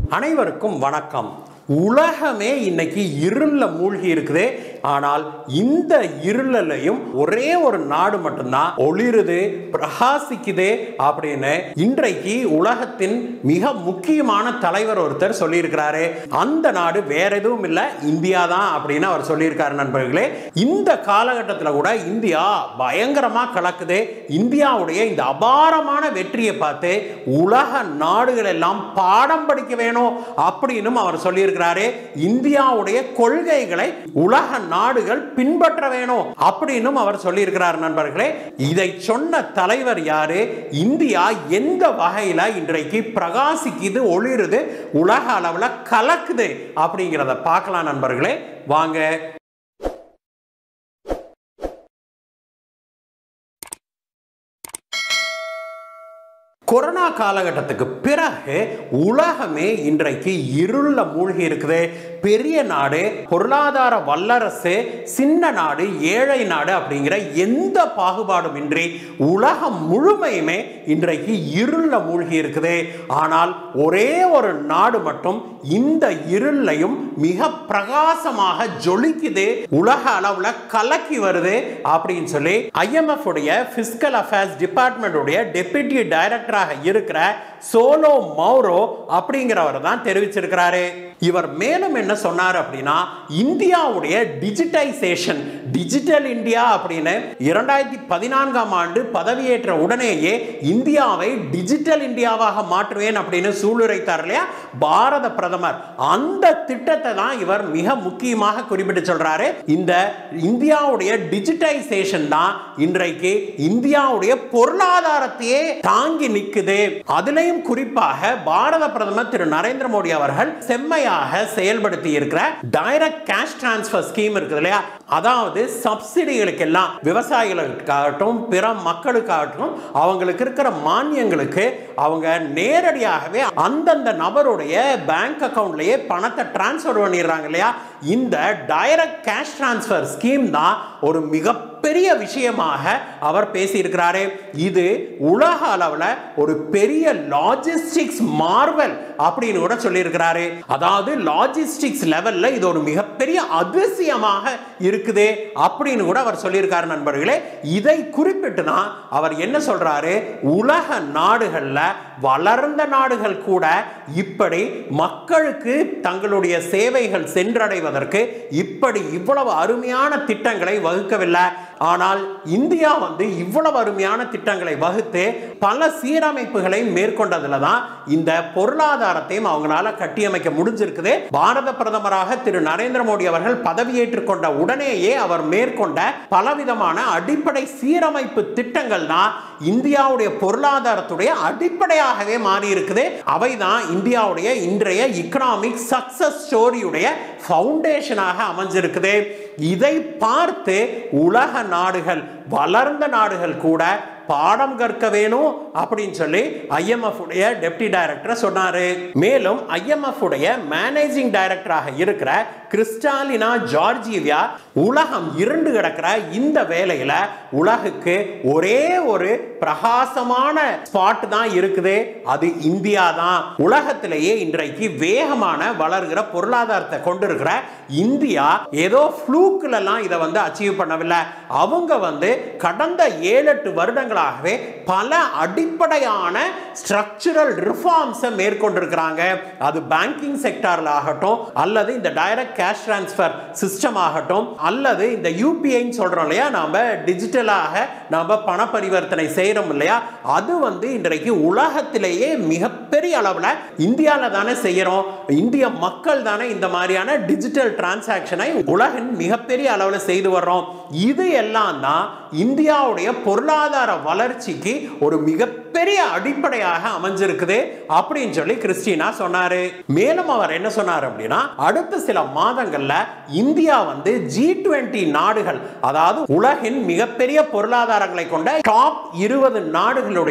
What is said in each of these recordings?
அனைவருக்கும் வணக்கம் உலகமே இன்னைக்கு இருள்ல மூழ்கி இருக்குது ஆனால் இந்த இருளையும் ஒரே ஒரு நாடு மட்டும்தான் ஒளிருது பிரகாசிக்குது அப்படின்னு இன்றைக்கு உலகத்தின் மிக முக்கியமான தலைவர் ஒருத்தர் சொல்லியிருக்கிறாரு அந்த நாடு வேற எதுவும் இல்லை இந்தியா தான் அப்படின்னு அவர் சொல்லியிருக்காரு நண்பர்களே இந்த காலகட்டத்தில் கூட இந்தியா பயங்கரமா கலக்குது இந்தியாவுடைய இந்த அபாரமான வெற்றியை பார்த்து உலக நாடுகள் எல்லாம் பாடம் படிக்க வேணும் அப்படின்னு அவர் சொல்லியிருக்கிறாரு இந்தியாவுடைய கொள்கைகளை உலக நாடுகள் பின்பற்ற வேணும் அப்படின்னு அவர் சொல்லியிருக்கிறார் நண்பர்களே இதை சொன்ன தலைவர் யாரு இந்தியா எந்த வகையில இன்றைக்கு பிரகாசிக்குது ஒளிருது உலக அளவுல கலக்குது அப்படிங்கிறத பார்க்கலாம் நண்பர்களே வாங்க கொரோனா காலகட்டத்துக்கு பிறகு உலகமே இன்றைக்கு இருள மூழ்கி இருக்குது பெரிய நாடு பொருளாதார வல்லரசு சின்ன நாடு ஏழை நாடு அப்படிங்கிற எந்த பாகுபாடும் இன்றி உலகம் முழுமையுமே இன்றைக்கு இருள மூழ்கி இருக்குது ஆனால் ஒரே ஒரு நாடு மட்டும் இந்த இருளையும் மிக பிரகாசமாக ஜொலிக்குது உலக அளவுல கலக்கி வருது அப்படின்னு சொல்லி ஐஎம்எஃப் உடைய பிசிக்கல் அஃபேர்ஸ் டிபார்ட்மெண்ட் உடைய டெபியூட்டி டைரக்டராக இருக்கிற சோலோ மௌரோ அப்படிங்கிறவர் தான் தெரிவிச்சிருக்கிறாரு இவர் மேலும் என்ன சொன்னார் அப்படின்னா இந்தியாவுடைய டிஜிட்டைசேஷன் டிஜிட்டல் இந்தியா அப்படின்னு இரண்டாயிரத்தி பதினான்காம் ஆண்டு பதவியேற்ற உடனேயே இந்தியாவை டிஜிட்டல் இந்தியாவாக மாற்றுவேன் அப்படின்னு சூளுரைத்தார் இல்லையா பாரத பிரதமர் அந்த திட்டத்தை தான் இவர் மிக முக்கியமாக குறிப்பிட்டு சொல்றாரு இந்த இந்தியாவுடைய டிஜிட்டைசேஷன் தான் இன்றைக்கு இந்தியாவுடைய பொருளாதாரத்தையே தாங்கி நிற்குது அதுலயும் குறிப்பாக பாரத பிரதமர் திரு நரேந்திர மோடி அவர்கள் செம்மையாக செயல்படுத்தி இருக்கிற டைரக்ட் கேஷ் டிரான்ஸ்ஃபர் ஸ்கீம் இருக்குது இல்லையா அதாவது சப்சிடிகளுக்கு எல்லாம் விவசாயிகளுக்காகட்டும் பிற மக்களுக்காகட்டும் அவங்களுக்கு இருக்கிற மானியங்களுக்கு அவங்க நேரடியாகவே அந்தந்த நபருடைய பேங்க் அக்கவுண்ட்லயே பணத்தை டிரான்ஸ்ஃபர் பண்ணிடுறாங்க இல்லையா இந்த டைரக்ட் கேஷ் டிரான்ஸ்ஃபர் ஸ்கீம் தான் ஒரு மிகப்பெரிய விஷயமாக அவர் பேசியிருக்கிறாரு இது உலக அளவில் ஒரு பெரிய லாஜிஸ்டிக்ஸ் மார்வல் அப்படின்னு கூட சொல்லியிருக்கிறாரு அதாவது லாஜிஸ்டிக்ஸ் லெவல்ல இது ஒரு மிகப்பெரிய அதிசயமாக இருக்குது அப்படின்னு கூட அவர் சொல்லியிருக்காரு நண்பர்களே இதை குறிப்பிட்டு தான் அவர் என்ன சொல்றாரு உலக நாடுகள்ல வளர்ந்த நாடுகள் கூட இப்படி மக்களுக்கு தங்களுடைய சேவைகள் சென்றடைவதற்கு இப்படி இவ்வளவு அருமையான திட்டங்களை வகுக்கவில்லை ஆனால் இந்தியா வந்து இவ்வளவு அருமையான திட்டங்களை வகுத்து பல சீரமைப்புகளை மேற்கொண்டதுல தான் இந்த பொருளாதாரத்தையும் அவங்களால கட்டியமைக்க முடிஞ்சிருக்குது பாரத பிரதமராக திரு நரேந்திர மோடி அவர்கள் பதவியேற்றுக் கொண்ட உடனேயே அவர் மேற்கொண்ட பலவிதமான அடிப்படை சீரமைப்பு திட்டங்கள் தான் இந்தியாவுடைய பொருளாதாரத்துடைய அடிப்படையாகவே மாறி இருக்குது அவை தான் இந்தியாவுடைய இன்றைய இக்கனாமிக் சக்சஸ் ஸ்டோரியுடைய ஃபவுண்டேஷனாக அமைஞ்சிருக்குது இதை பார்த்து உலக நாடுகள் வளர்ந்த நாடுகள் கூட பாடம் கற்க வேணும் அப்படின்னு சொல்லி ஐஎம்எஃப் உடைய டெப்டி டைரக்டர் சொன்னாரு மேலும் ஐஎம்எஃப் உடைய மேனேஜிங் டைரக்டராக இருக்கிற கிறிஸ்டாலினா ஜார்ஜிவியா உலகம் இருண்டு கிடக்கிற இந்த வேலையில உலகுக்கு ஒரே ஒரு பிரகாசமான ஸ்பாட் தான் இருக்குது அது இந்தியா தான் உலகத்திலேயே இன்றைக்கு வேகமான வளர்கிற பொருளாதாரத்தை கொண்டிருக்கிற இந்தியா ஏதோ ஃப்ளூக்கிலலாம் இதை வந்து அச்சீவ் பண்ணவில்லை அவங்க வந்து கடந்த ஏழு எட்டு வருடங்களாகவே பல அடிப்படையான ஸ்ட்ரக்சரல் ரிஃபார்ம்ஸை மேற்கொண்டிருக்கிறாங்க அது பேங்கிங் செக்டாரில் ஆகட்டும் அல்லது இந்த டைரக்ட் கேஷ் டிரான்ஸ்ஃபர் சிஸ்டம் ஆகட்டும் அல்லது இந்த யூபிஐன்னு சொல்கிறோம் இல்லையா நாம் டிஜிட்டலாக நாம் பண பரிவர்த்தனை செய்கிறோம் இல்லையா அது வந்து இன்றைக்கு உலகத்திலேயே மிகப்பெரிய அளவில் இந்தியாவில் தானே செய்கிறோம் இந்திய மக்கள் தானே இந்த மாதிரியான டிஜிட்டல் டிரான்சாக்ஷனை உலகின் மிகப்பெரிய அளவில் செய்து வர்றோம் இது எல்லாம் தான் இந்தியாவுடைய பொருளாதார வளர்ச்சிக்கு ஒரு மிகப்பெரிய அடிப்படையாக அமைஞ்சிருக்குது அப்படின்னு சொல்லி கிறிஸ்டினா சொன்னாரு மேலும் அவர் என்ன சொன்னார் அப்படின்னா அடுத்த சில மாதங்கள்ல இந்தியா வந்து ஜி டுவெண்ட்டி நாடுகள் அதாவது உலகின் மிகப்பெரிய பொருளாதாரங்களை கொண்ட டாப் இருபது நாடுகளுடைய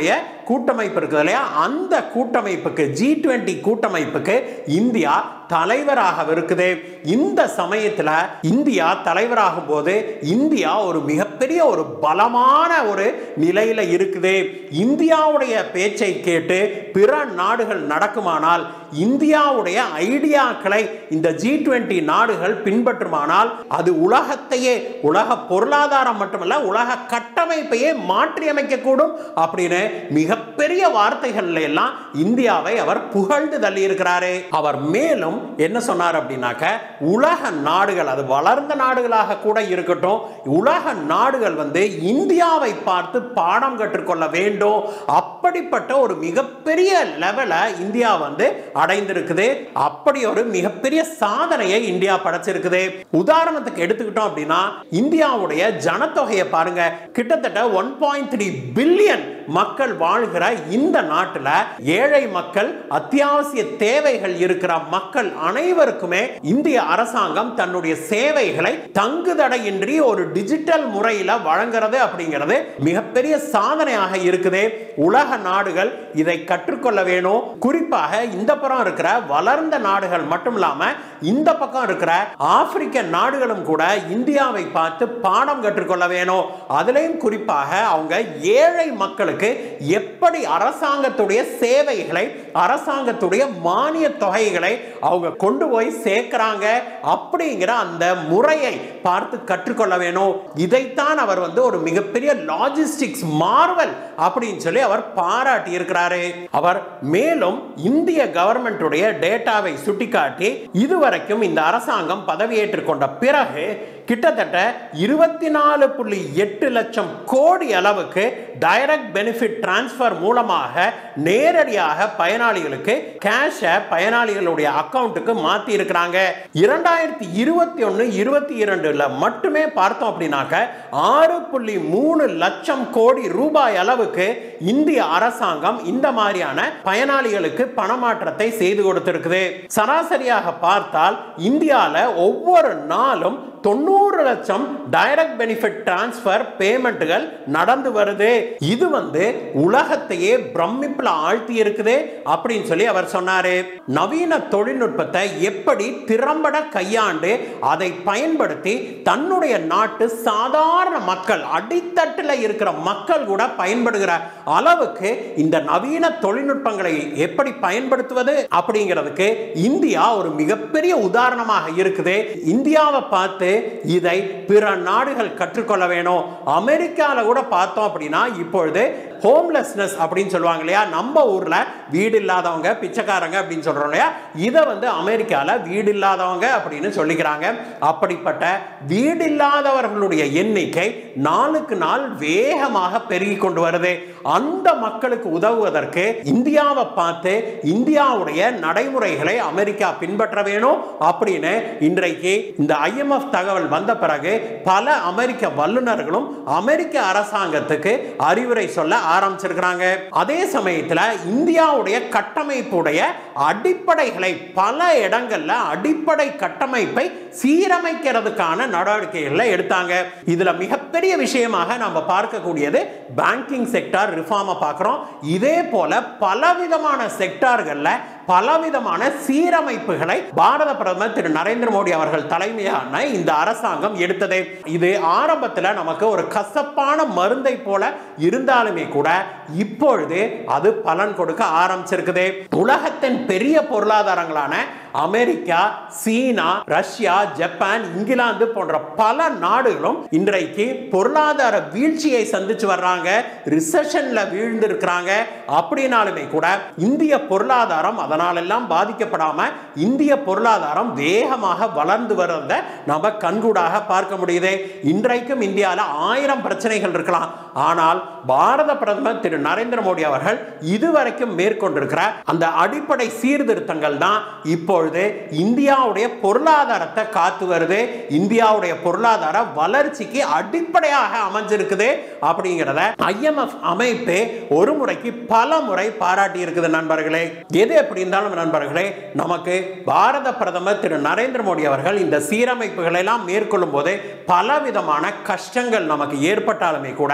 கூட்டமைப்பு இருக்குது இல்லையா அந்த கூட்டமைப்புக்கு ஜி டுவெண்ட்டி கூட்டமைப்புக்கு இந்தியா தலைவராக இருக்குது இந்த சமயத்தில் இந்தியா தலைவராகும் போது இந்தியா ஒரு மிகப்பெரிய ஒரு பலமான ஒரு நிலையில இருக்குது இந்தியாவுடைய பேச்சை கேட்டு பிற நாடுகள் நடக்குமானால் இந்தியாவுடைய ஐடியாக்களை இந்த ஜி டுவெண்ட்டி நாடுகள் பின்பற்றுமானால் அது உலகத்தையே உலக பொருளாதாரம் மட்டுமல்ல உலக கட்டமைப்பையே மாற்றி அமைக்கக்கூடும் அப்படின்னு மிகப்பெரிய வார்த்தைகள்ல எல்லாம் இந்தியாவை அவர் புகழ்ந்து தள்ளி இருக்கிறாரு அவர் மேலும் என்ன சொன்னார் அப்படின்னாக்க உலக நாடுகள் அது வளர்ந்த நாடுகளாக கூட இருக்கட்டும் உலக நாடுகள் வந்து இந்தியாவை பார்த்து பாடம் கற்றுக்கொள்ள வேண்டும் அப்படிப்பட்ட ஒரு மிகப்பெரிய லெவல இந்தியா வந்து அடைந்திருக்குது அப்படி ஒரு மிகப்பெரிய சாதனையை இந்தியா படைச்சிருக்குது உதாரணத்துக்கு எடுத்துக்கிட்டோம் அப்படின்னா இந்தியாவுடைய ஜனத்தொகையை பாருங்க கிட்டத்தட்ட ஒன் பாயிண்ட் த்ரீ பில்லியன் மக்கள் வாழ்கிற இந்த நாட்டில் ஏழை மக்கள் அத்தியாவசிய தேவைகள் இருக்கிற மக்கள் அனைவருக்குமே இந்திய அரசாங்கம் தன்னுடைய சேவைகளை தங்குதடையின்றி ஒரு டிஜிட்டல் முறையில் வழங்குறது அப்படிங்கிறது மிகப்பெரிய சாதனையாக இருக்குது உலக நாடுகள் இதை கற்றுக்கொள்ள வேணும் குறிப்பாக இந்த புறம் இருக்கிற வளர்ந்த நாடுகள் மட்டும் இல்லாம இந்த பக்கம் இருக்கிற ஆப்பிரிக்க நாடுகளும் கூட இந்தியாவை பார்த்து பாடம் கற்றுக்கொள்ள வேணும் அதுலயும் குறிப்பாக அவங்க ஏழை மக்களுக்கு எப்படி அரசாங்கத்துடைய சேவைகளை அரசாங்கத்துடைய மானிய தொகைகளை அவங்க கொண்டு போய் சேர்க்கிறாங்க அப்படிங்கிற அந்த முறையை பார்த்து கற்றுக்கொள்ள வேணும் இதைத்தான் அவர் வந்து ஒரு மிகப்பெரிய லாஜிஸ்டிக்ஸ் மார்வல் அப்படின்னு சொல்லி அவர் பாராட்டி இருக்கிறாரு அவர் மேலும் இந்திய கவர்மெண்ட்டுடைய டேட்டாவை சுட்டிக்காட்டி இதுவரைக்கும் இந்த அரசாங்கம் பதவியேற்றுக் கொண்ட பிறகு கிட்டத்தட்ட இருபத்தி நாலு புள்ளி எட்டு லட்சம் கோடி அளவுக்கு டைரக்ட் பெனிஃபிட் டிரான்ஸ்ஃபர் மூலமாக நேரடியாக பயனாளிகளுக்கு கேஷை பயனாளிகளுடைய அக்கவுண்ட்டுக்கு மாத்தி இருக்கிறாங்க இரண்டாயிரத்தி இருபத்தி ஒன்று இருபத்தி இரண்டுல மட்டுமே பார்த்தோம் அப்படின்னாக்க ஆறு புள்ளி மூணு லட்சம் கோடி ரூபாய் அளவுக்கு இந்திய அரசாங்கம் இந்த மாதிரியான பயனாளிகளுக்கு பணமாற்றத்தை செய்து கொடுத்திருக்குது சராசரியாக பார்த்தால் இந்தியாவில் ஒவ்வொரு நாளும் தொண்ணூறு லட்சம் டைரக்ட் பெனிஃபிட் டிரான்ஸ்ஃபர் பேமெண்ட்டுகள் நடந்து வருது இது வந்து உலகத்தையே பிரமிப்பில் ஆழ்த்தி இருக்குது அப்படின்னு சொல்லி அவர் சொன்னாரு நவீன தொழில்நுட்பத்தை எப்படி திறம்பட கையாண்டு அதை பயன்படுத்தி தன்னுடைய நாட்டு சாதாரண மக்கள் அடித்தட்டில் இருக்கிற மக்கள் கூட பயன்படுகிற அளவுக்கு இந்த நவீன தொழில்நுட்பங்களை எப்படி பயன்படுத்துவது அப்படிங்கிறதுக்கு இந்தியா ஒரு மிகப்பெரிய உதாரணமாக இருக்குது இந்தியாவை பார்த்து இதை பிற நாடுகள் கற்றுக்கொள்ள வேணும் அமெரிக்காவில் கூட பார்த்தோம் அப்படின்னா இப்பொழுது ஹோம்லெஸ்னஸ் அப்படின்னு சொல்லுவாங்க இல்லையா நம்ம ஊர்ல வீடு இல்லாதவங்க பிச்சைக்காரங்க அப்படின்னு சொல்றோம் இல்லையா இதை வந்து அமெரிக்காவில் வீடு இல்லாதவங்க அப்படின்னு சொல்லிக்கிறாங்க அப்படிப்பட்ட வீடு இல்லாதவர்களுடைய எண்ணிக்கை நாளுக்கு நாள் வேகமாக பெருகி கொண்டு வருது அந்த மக்களுக்கு உதவுவதற்கு இந்தியாவை பார்த்து இந்தியாவுடைய நடைமுறைகளை அமெரிக்கா பின்பற்ற வேணும் அப்படின்னு இன்றைக்கு இந்த ஐஎம்எஃப் தகவல் வந்த பிறகு பல அமெரிக்க வல்லுநர்களும் அமெரிக்க அரசாங்கத்துக்கு அறிவுரை சொல்ல ஆரம்பிச்சிருக்கிறாங்க அதே சமயத்தில் இந்தியாவுடைய கட்டமைப்புடைய அடிப்படைகளை பல இடங்கள்ல அடிப்படை கட்டமைப்பை சீரமைக்கிறதுக்கான நடவடிக்கைகளை எடுத்தாங்க இதுல மிகப்பெரிய விஷயமாக நம்ம பார்க்கக்கூடியது பேங்கிங் செக்டார் ரிஃபார்மை பார்க்குறோம் இதே போல பலவிதமான செக்டார்கள்ல பலவிதமான சீரமைப்புகளை பாரத பிரதமர் திரு நரேந்திர மோடி அவர்கள் தலைமையான இந்த அரசாங்கம் எடுத்தது இது ஆரம்பத்தில் நமக்கு ஒரு கசப்பான மருந்தை போல இருந்தாலுமே கூட இப்பொழுது அது பலன் கொடுக்க ஆரம்பிச்சிருக்குது உலகத்தின் பெரிய பொருளாதாரங்களான America China Russia Japan England போன்ற பல நாடுகளும் இன்றைக்கு பொருளாதார வீழ்ச்சியை சந்திச்சு வர்றாங்க ரிசெஷன்ல வீழ்ந்து இருக்கிறாங்க அப்படின்னாலுமே கூட இந்திய பொருளாதாரம் அதனாலெல்லாம் பாதிக்கப்படாம இந்திய பொருளாதாரம் வேகமாக வளர்ந்து வருவத நம்ம கண்கூடாக பார்க்க முடியுது இன்றைக்கும் இந்தியாவில் ஆயிரம் பிரச்சனைகள் இருக்கலாம் ஆனால் பாரத பிரதமர் திரு நரேந்திர மோடி அவர்கள் இதுவரைக்கும் மேற்கொண்டிருக்கிற அந்த அடிப்படை சீர்திருத்தங்கள் தான் இப்பொழுது இந்தியாவுடைய பொருளாதாரத்தை காத்து வருது இந்தியாவுடைய பொருளாதார வளர்ச்சிக்கு அடிப்படையாக அமைஞ்சிருக்குது அப்படிங்கிறத ஐஎம்எஃப் அமைப்பு ஒரு முறைக்கு பல முறை பாராட்டி இருக்குது நண்பர்களே எது எப்படி இருந்தாலும் நண்பர்களே நமக்கு பாரத பிரதமர் திரு நரேந்திர மோடி அவர்கள் இந்த சீரமைப்புகளை எல்லாம் மேற்கொள்ளும் போது பலவிதமான கஷ்டங்கள் நமக்கு ஏற்பட்டாலுமே கூட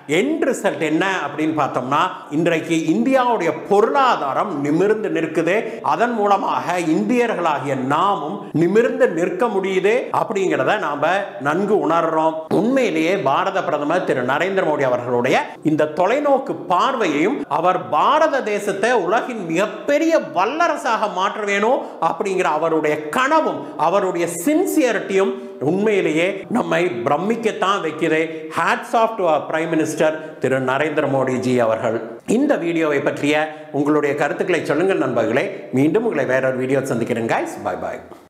எண்ட் ரிசல்ட் என்ன அப்படின்னு பார்த்தோம்னா இன்றைக்கு இந்தியாவுடைய பொருளாதாரம் நிமிர்ந்து நிற்குது அதன் மூலமாக இந்தியர்களாகிய நாமும் நிமிர்ந்து நிற்க முடியுது அப்படிங்கிறத நாம நன்கு உணர்றோம் உண்மையிலேயே பாரத பிரதமர் திரு நரேந்திர மோடி அவர்களுடைய இந்த தொலைநோக்கு பார்வையையும் அவர் பாரத தேசத்தை உலகின் மிகப்பெரிய வல்லரசாக மாற்ற வேணும் அப்படிங்கிற அவருடைய கனவும் அவருடைய சின்சியரிட்டியும் உண்மையிலேயே நம்மை பிரமிக்கத்தான் வைக்கிறது hats off to prime minister திரு நரேந்திர மோடிஜி அவர்கள் இந்த வீடியோவை பற்றிய உங்களுடைய கருத்துக்களை சொல்லுங்கள் நண்பர்களே மீண்டும் உங்களை வேறொரு வீடியோ சந்திக்கிறேன் guys. bye பாய்